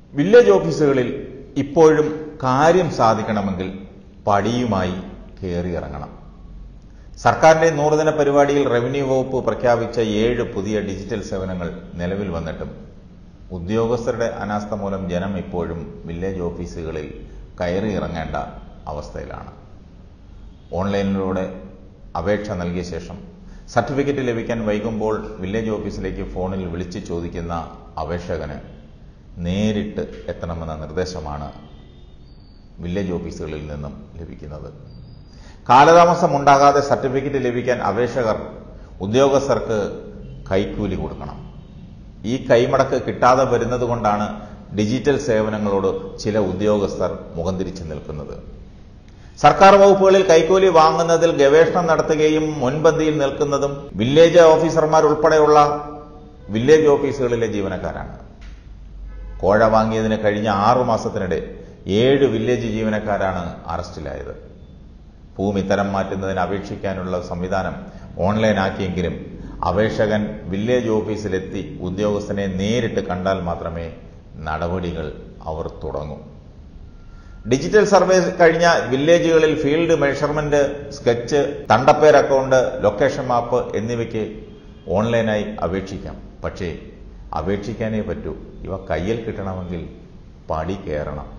village ഓഫീസുകളിൽ ഇപ്പോഴും കാര്യം സാധിക്കണമെങ്കിൽ പടിയുമായി കയറിയിറങ്ങണം സർക്കാരിന്റെ നൂറുദിന പരിപാടിയിൽ റവന്യൂ വകുപ്പ് പ്രഖ്യാപിച്ച ഏഴ് പുതിയ ഡിജിറ്റൽ സേവനങ്ങൾ നിലവിൽ വന്നിട്ടും ഉദ്യോഗസ്ഥരുടെ അനാസ്ഥ മൂലം ജനം ഇപ്പോഴും വില്ലേജ് ഓഫീസുകളിൽ കയറിയിറങ്ങേണ്ട അവസ്ഥയിലാണ് ഓൺലൈനിലൂടെ അപേക്ഷ നൽകിയ ശേഷം സർട്ടിഫിക്കറ്റ് ലഭിക്കാൻ വൈകുമ്പോൾ വില്ലേജ് ഓഫീസിലേക്ക് ഫോണിൽ വിളിച്ച് ചോദിക്കുന്ന അപേക്ഷകന് നേരിട്ട് എത്തണമെന്ന നിർദ്ദേശമാണ് വില്ലേജ് ഓഫീസുകളിൽ നിന്നും ലഭിക്കുന്നത് കാലതാമസം ഉണ്ടാകാതെ സർട്ടിഫിക്കറ്റ് ലഭിക്കാൻ അപേക്ഷകർ ഉദ്യോഗസ്ഥർക്ക് കൈക്കൂലി കൊടുക്കണം ഈ കൈമടക്ക് കിട്ടാതെ വരുന്നത് കൊണ്ടാണ് ഡിജിറ്റൽ സേവനങ്ങളോട് ചില ഉദ്യോഗസ്ഥർ മുഖം തിരിച്ചു നിൽക്കുന്നത് സർക്കാർ വകുപ്പുകളിൽ കൈക്കൂലി വാങ്ങുന്നതിൽ ഗവേഷണം നടത്തുകയും മുൻപന്തിയിൽ നിൽക്കുന്നതും വില്ലേജ് ഓഫീസർമാർ ഉൾപ്പെടെയുള്ള വില്ലേജ് ഓഫീസുകളിലെ ജീവനക്കാരാണ് കോഴ വാങ്ങിയതിന് കഴിഞ്ഞ ആറു മാസത്തിനിടെ ഏഴ് വില്ലേജ് ജീവനക്കാരാണ് അറസ്റ്റിലായത് ഭൂമി തരം മാറ്റുന്നതിന് അപേക്ഷിക്കാനുള്ള സംവിധാനം ഓൺലൈനാക്കിയെങ്കിലും അപേക്ഷകൻ വില്ലേജ് ഓഫീസിലെത്തി ഉദ്യോഗസ്ഥനെ നേരിട്ട് കണ്ടാൽ മാത്രമേ നടപടികൾ അവർ തുടങ്ങൂ ഡിജിറ്റൽ സർവേ കഴിഞ്ഞ വില്ലേജുകളിൽ ഫീൽഡ് മെഷർമെന്റ് സ്കെച്ച് തണ്ടപ്പേർ അക്കൗണ്ട് ലൊക്കേഷൻ മാപ്പ് എന്നിവയ്ക്ക് ഓൺലൈനായി അപേക്ഷിക്കാം പക്ഷേ അപേക്ഷിക്കാനേ പറ്റൂ ഇവ കയ്യിൽ കിട്ടണമെങ്കിൽ പടി കയറണം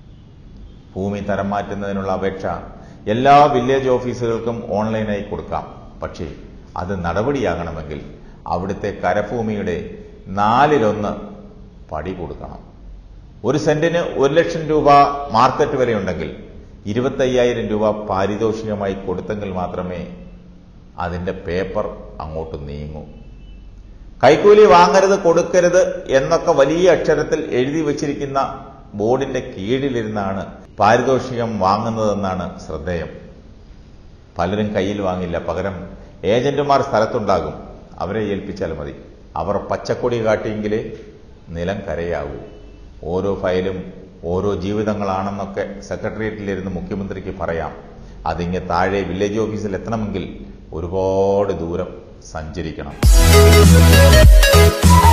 ഭൂമി തരം മാറ്റുന്നതിനുള്ള അപേക്ഷ എല്ലാ വില്ലേജ് ഓഫീസുകൾക്കും ഓൺലൈനായി കൊടുക്കാം പക്ഷേ അത് നടപടിയാകണമെങ്കിൽ അവിടുത്തെ കരഭൂമിയുടെ നാലിലൊന്ന് പടി കൊടുക്കണം ഒരു സെന്റിന് ഒരു ലക്ഷം രൂപ മാർക്കറ്റ് വിലയുണ്ടെങ്കിൽ ഇരുപത്തയ്യായിരം രൂപ പാരിതോഷികമായി കൊടുത്തെങ്കിൽ മാത്രമേ അതിന്റെ പേപ്പർ അങ്ങോട്ട് നീങ്ങൂ കൈക്കൂലി വാങ്ങരുത് കൊടുക്കരുത് എന്നൊക്കെ വലിയ അക്ഷരത്തിൽ എഴുതി വച്ചിരിക്കുന്ന ബോർഡിന്റെ കീഴിലിരുന്നാണ് പാരിതോഷികം വാങ്ങുന്നതെന്നാണ് ശ്രദ്ധേയം പലരും കയ്യിൽ വാങ്ങില്ല പകരം ഏജന്റുമാർ സ്ഥലത്തുണ്ടാകും അവരെ ഏൽപ്പിച്ചാൽ മതി അവർ പച്ചക്കൊടി കാട്ടിയെങ്കിലേ നിലം കരയാവൂ ഓരോ ഫയലും ഓരോ ജീവിതങ്ങളാണെന്നൊക്കെ സെക്രട്ടേറിയറ്റിലിരുന്ന് മുഖ്യമന്ത്രിക്ക് പറയാം അതിങ്ങ് താഴെ വില്ലേജ് ഓഫീസിൽ എത്തണമെങ്കിൽ ഒരുപാട് ദൂരം സഞ്ചരിക്കണം